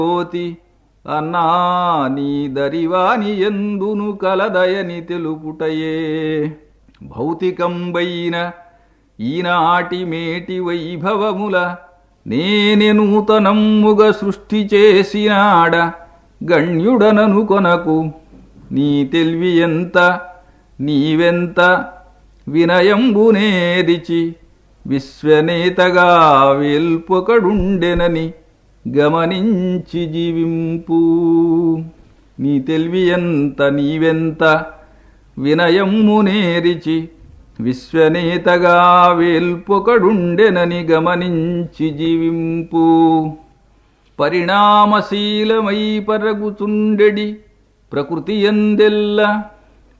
జ్యోతి అన్నా నీ దరివాని ఎందును కలదయని తెలుపుటయే భౌతికంబైన ఈనాటి మేటి వైభవముల నేనె నూతనమ్ముగ సృష్టి చేసినాడ గణ్యుడనను కొనకు నీ తెలివి ఎంత నీవెంత వినయంబునేరిచి విశ్వనేతగా వేల్పొకడుండెనని గమనించి జీవింపు నీ తెలివి ఎంత నీవెంత వినయమ్మునేరిచి విశ్వనేతగా వేల్పొకడుండెనని గమనించి జీవింపు పరిణామశీలమై పరగుచుండెడి ప్రకృతి ఎందెల్ల